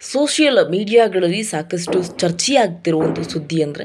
social ಮೀಡಿಯಾಗಳಲ್ಲಿ ಸಾಕಷ್ಟು ಚರ್ಚೆಯಾಗ್ತಿರೋ ಒಂದು ಸುದ್ದಿ ಅಂದರೆ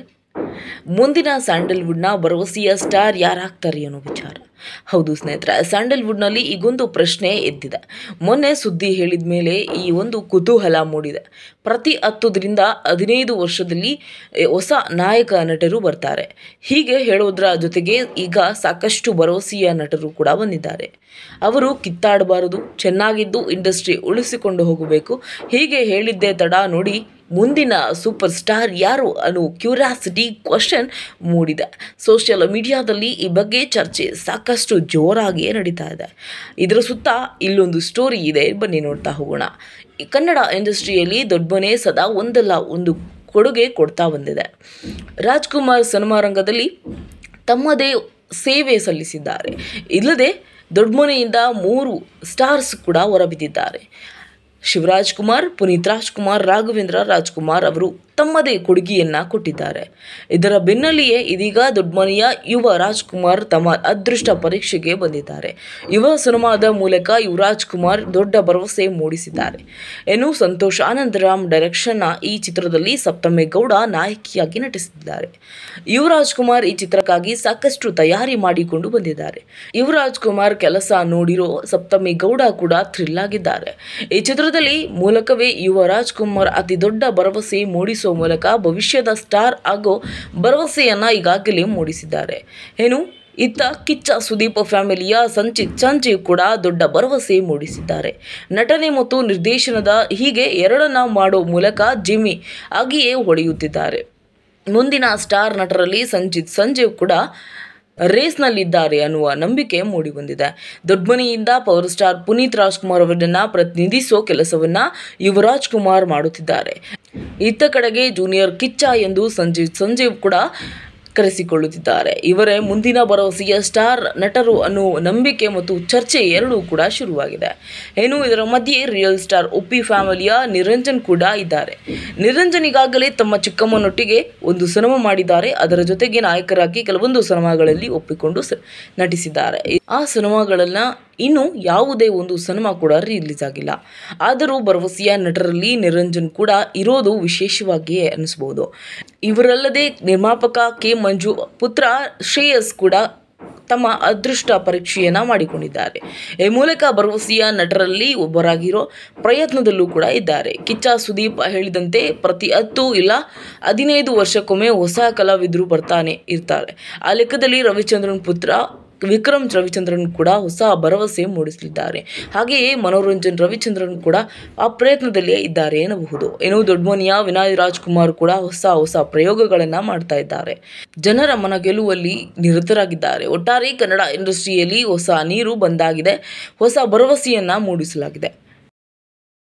ಮುಂದಿನ ಸ್ಯಾಂಡಲ್ವುಡ್ನ ಭರವಸೆಯ ಸ್ಟಾರ್ ಯಾರಾಗ್ತಾರೆ ಅನ್ನೋ ವಿಚಾರ ಹೌದು ಸ್ನೇಹಿತರೆ ಸ್ಯಾಂಡಲ್ವುಡ್ನಲ್ಲಿ ಈಗೊಂದು ಪ್ರಶ್ನೆ ಎದ್ದಿದೆ ಮೊನ್ನೆ ಸುದ್ದಿ ಹೇಳಿದ ಮೇಲೆ ಈ ಒಂದು ಕುತೂಹಲ ಮೂಡಿದೆ ಪ್ರತಿ ಹತ್ತರಿಂದ ಹದಿನೈದು ವರ್ಷದಲ್ಲಿ ಎ, ಹೊಸ ನಾಯಕ ನಟರು ಬರ್ತಾರೆ ಹೀಗೆ ಹೇಳೋದ್ರ ಜೊತೆಗೆ ಈಗ ಸಾಕಷ್ಟು ಭರವಸೆಯ ನಟರು ಕೂಡ ಬಂದಿದ್ದಾರೆ ಅವರು ಕಿತ್ತಾಡಬಾರದು ಚೆನ್ನಾಗಿದ್ದು ಇಂಡಸ್ಟ್ರಿ ಉಳಿಸಿಕೊಂಡು ಹೋಗಬೇಕು ಹೀಗೆ ಹೇಳಿದ್ದೇ ತಡ ನೋಡಿ ಮುಂದಿನ ಸೂಪರ್ ಸ್ಟಾರ್ ಯಾರು ಅನ್ನೋ ಕ್ಯೂರಿಯಾಸಿಟಿ ಕ್ವಶನ್ ಮೂಡಿದೆ ಸೋಷಿಯಲ್ ಮೀಡಿಯಾದಲ್ಲಿ ಈ ಬಗ್ಗೆ ಚರ್ಚೆ ಸಾಕಷ್ಟು ಜೋರಾಗಿಯೇ ನಡೀತಾ ಇದೆ ಇದರ ಸುತ್ತ ಇಲ್ಲೊಂದು ಸ್ಟೋರಿ ಇದೆ ಬನ್ನಿ ನೋಡ್ತಾ ಹೋಗೋಣ ಈ ಕನ್ನಡ ಇಂಡಸ್ಟ್ರಿಯಲ್ಲಿ ದೊಡ್ಡಮನೆ ಸದಾ ಒಂದಲ್ಲ ಒಂದು ಕೊಡುಗೆ ಕೊಡ್ತಾ ಬಂದಿದೆ ರಾಜ್ಕುಮಾರ್ ಸಿನಿಮಾ ರಂಗದಲ್ಲಿ ತಮ್ಮದೇ ಸೇವೆ ಸಲ್ಲಿಸಿದ್ದಾರೆ ಇಲ್ಲದೆ ದೊಡ್ಡಮನೆಯಿಂದ ಮೂರು ಸ್ಟಾರ್ಸ್ ಕೂಡ ಹೊರಬಿದ್ದಿದ್ದಾರೆ ಶಿವರಾಜ್ ಕುಮಾರ್ ಪುನೀತ್ ರಾಜ್ಕುಮಾರ್ ರಾಘವೇಂದ್ರ ರಾಜ್ಕುಮಾರ್ ಅವರು ತಮ್ಮದೇ ಕೊಡುಗೆಯನ್ನು ಕೊಟ್ಟಿದ್ದಾರೆ ಇದರ ಬೆನ್ನಲ್ಲಿಯೇ ಇದೀಗ ದೊಡ್ಡಮನೆಯ ಯುವ ರಾಜ್ಕುಮಾರ್ ತಮ್ಮ ಅದೃಷ್ಟ ಪರೀಕ್ಷೆಗೆ ಬಂದಿದ್ದಾರೆ ಯುವ ಸಿನಿಮಾದ ಮೂಲಕ ಯುವರಾಜ್ ಕುಮಾರ್ ದೊಡ್ಡ ಭರವಸೆ ಮೂಡಿಸಿದ್ದಾರೆ ಇನ್ನು ಸಂತೋಷ್ ಆನಂದರಾಮ್ ಡೈರೆಕ್ಷನ್ನ ಈ ಚಿತ್ರದಲ್ಲಿ ಸಪ್ತಮಿ ಗೌಡ ನಾಯಕಿಯಾಗಿ ನಟಿಸಿದ್ದಾರೆ ಯುವರಾಜ್ ಕುಮಾರ್ ಈ ಚಿತ್ರಕ್ಕಾಗಿ ಸಾಕಷ್ಟು ತಯಾರಿ ಮಾಡಿಕೊಂಡು ಬಂದಿದ್ದಾರೆ ಯುವರಾಜ್ ಕುಮಾರ್ ಕೆಲಸ ನೋಡಿರೋ ಸಪ್ತಮಿ ಗೌಡ ಕೂಡ ಥ್ರಿಲ್ ಆಗಿದ್ದಾರೆ ಈ ಚಿತ್ರದಲ್ಲಿ ಮೂಲಕವೇ ಯುವ ರಾಜ್ಕುಮಾರ್ ಅತಿ ದೊಡ್ಡ ಭರವಸೆ ಮೂಡಿಸುವ ಮೂಲಕ ಭವಿಷ್ಯದ ಸ್ಟಾರ್ ಆಗೋ ಭರವಸೆಯನ್ನ ಈಗಾಗಲೇ ಮೂಡಿಸಿದ್ದಾರೆ ಏನು ಇತ್ತ ಕಿಚ್ಚ ಸುದೀಪ್ ಫ್ಯಾಮಿಲಿಯ ಸಂಚಿತ್ ಸಂಜೀವ್ ಕೂಡ ದೊಡ್ಡ ಭರವಸೆ ಮೂಡಿಸಿದ್ದಾರೆ ನಟನೆ ಮತ್ತು ನಿರ್ದೇಶನದ ಹೀಗೆ ಎರಡನ್ನ ಮಾಡೋ ಮೂಲಕ ಜಿಮ್ಮಿ ಆಗಿಯೇ ಹೊಡೆಯುತ್ತಿದ್ದಾರೆ ಮುಂದಿನ ಸ್ಟಾರ್ ನಟರಲ್ಲಿ ಸಂಚಿತ್ ಸಂಜೀವ್ ಕೂಡ ರೇಸ್ನಲ್ಲಿದ್ದಾರೆ ಅನ್ನುವ ನಂಬಿಕೆ ಮೂಡಿಬಂದಿದೆ ದೊಡ್ಡಮನೆಯಿಂದ ಪವರ್ ಸ್ಟಾರ್ ಪುನೀತ್ ರಾಜ್ಕುಮಾರ್ ಅವರನ್ನ ಪ್ರತಿನಿಧಿಸೋ ಕೆಲಸವನ್ನ ಯುವರಾಜ್ ಕುಮಾರ್ ಮಾಡುತ್ತಿದ್ದಾರೆ ಇತ್ತ ಕಡೆಗೆ ಜೂನಿಯರ್ ಕಿಚ್ಚ ಎಂದು ಸಂಜೀವ್ ಸಂಜೀವ್ ಕೂಡ ಕರೆಸಿಕೊಳ್ಳುತ್ತಿದ್ದಾರೆ ಇವರೇ ಮುಂದಿನ ಭರವಸೆಯ ಸ್ಟಾರ್ ನಟರು ಅನ್ನುವ ನಂಬಿಕೆ ಮತ್ತು ಚರ್ಚೆ ಎರಡೂ ಕೂಡ ಶುರುವಾಗಿದೆ ಏನು ಇದರ ಮಧ್ಯೆ ರಿಯಲ್ ಸ್ಟಾರ್ ಉಪ್ಪಿ ಫ್ಯಾಮಿಲಿಯ ನಿರಂಜನ್ ಕೂಡ ಇದ್ದಾರೆ ನಿರಂಜನ್ ಈಗಾಗಲೇ ತಮ್ಮ ಚಿಕ್ಕಮ್ಮನೊಟ್ಟಿಗೆ ಒಂದು ಸಿನಿಮಾ ಮಾಡಿದ್ದಾರೆ ಅದರ ಜೊತೆಗೆ ನಾಯಕರಾಗಿ ಕೆಲವೊಂದು ಸಿನಿಮಾಗಳಲ್ಲಿ ಒಪ್ಪಿಕೊಂಡು ಸ- ನಟಿಸಿದ್ದಾರೆ ಆ ಸಿನಿಮಾಗಳನ್ನ ಇನ್ನು ಯಾವುದೇ ಒಂದು ಸಿನಿಮಾ ಕೂಡ ರಿಲೀಸ್ ಆಗಿಲ್ಲ ಆದರೂ ಭರವಸೆಯ ನಟರಲ್ಲಿ ನಿರಂಜನ್ ಕೂಡ ಇರೋದು ವಿಶೇಷವಾಗಿಯೇ ಅನಿಸ್ಬೋದು ಇವರಲ್ಲದೆ ನಿರ್ಮಾಪಕ ಕೆ ಮಂಜು ಪುತ್ರ ಶ್ರೇಯಸ್ ಕೂಡ ತಮ್ಮ ಅದೃಷ್ಟ ಪರೀಕ್ಷೆಯನ್ನ ಮಾಡಿಕೊಂಡಿದ್ದಾರೆ ಈ ಮೂಲಕ ಭರವಸೆಯ ನಟರಲ್ಲಿ ಒಬ್ಬರಾಗಿರೋ ಪ್ರಯತ್ನದಲ್ಲೂ ಕೂಡ ಇದ್ದಾರೆ ಕಿಚ್ಚ ಸುದೀಪ್ ಹೇಳಿದಂತೆ ಪ್ರತಿ ಹತ್ತು ಇಲ್ಲ ಹದಿನೈದು ವರ್ಷಕ್ಕೊಮ್ಮೆ ಹೊಸ ಕಲಾವಿದರು ಬರ್ತಾನೆ ಇರ್ತಾರೆ ಆ ಲೆಕ್ಕದಲ್ಲಿ ರವಿಚಂದ್ರನ್ ಪುತ್ರ ವಿಕ್ರಮ್ ರವಿಚಂದ್ರನ್ ಕೂಡ ಹೊಸ ಭರವಸೆ ಮೂಡಿಸಲಿದ್ದಾರೆ ಹಾಗೆಯೇ ಮನೋರಂಜನ್ ರವಿಚಂದ್ರನ್ ಕೂಡ ಆ ಪ್ರಯತ್ನದಲ್ಲೇ ಇದ್ದಾರೆ ಎನ್ನಬಹುದು ಇನ್ನು ದೊಡ್ಡಮನಿಯ ವಿನಯ್ ರಾಜ್ಕುಮಾರ್ ಕೂಡ ಹೊಸ ಹೊಸ ಪ್ರಯೋಗಗಳನ್ನು ಮಾಡ್ತಾ ಇದ್ದಾರೆ ಜನರ ಮನ ಗೆಲ್ಲುವಲ್ಲಿ ನಿರತರಾಗಿದ್ದಾರೆ ಒಟ್ಟಾರೆ ಕನ್ನಡ ಇಂಡಸ್ಟ್ರಿಯಲ್ಲಿ ಹೊಸ ನೀರು ಬಂದಾಗಿದೆ ಹೊಸ ಭರವಸೆಯನ್ನ ಮೂಡಿಸಲಾಗಿದೆ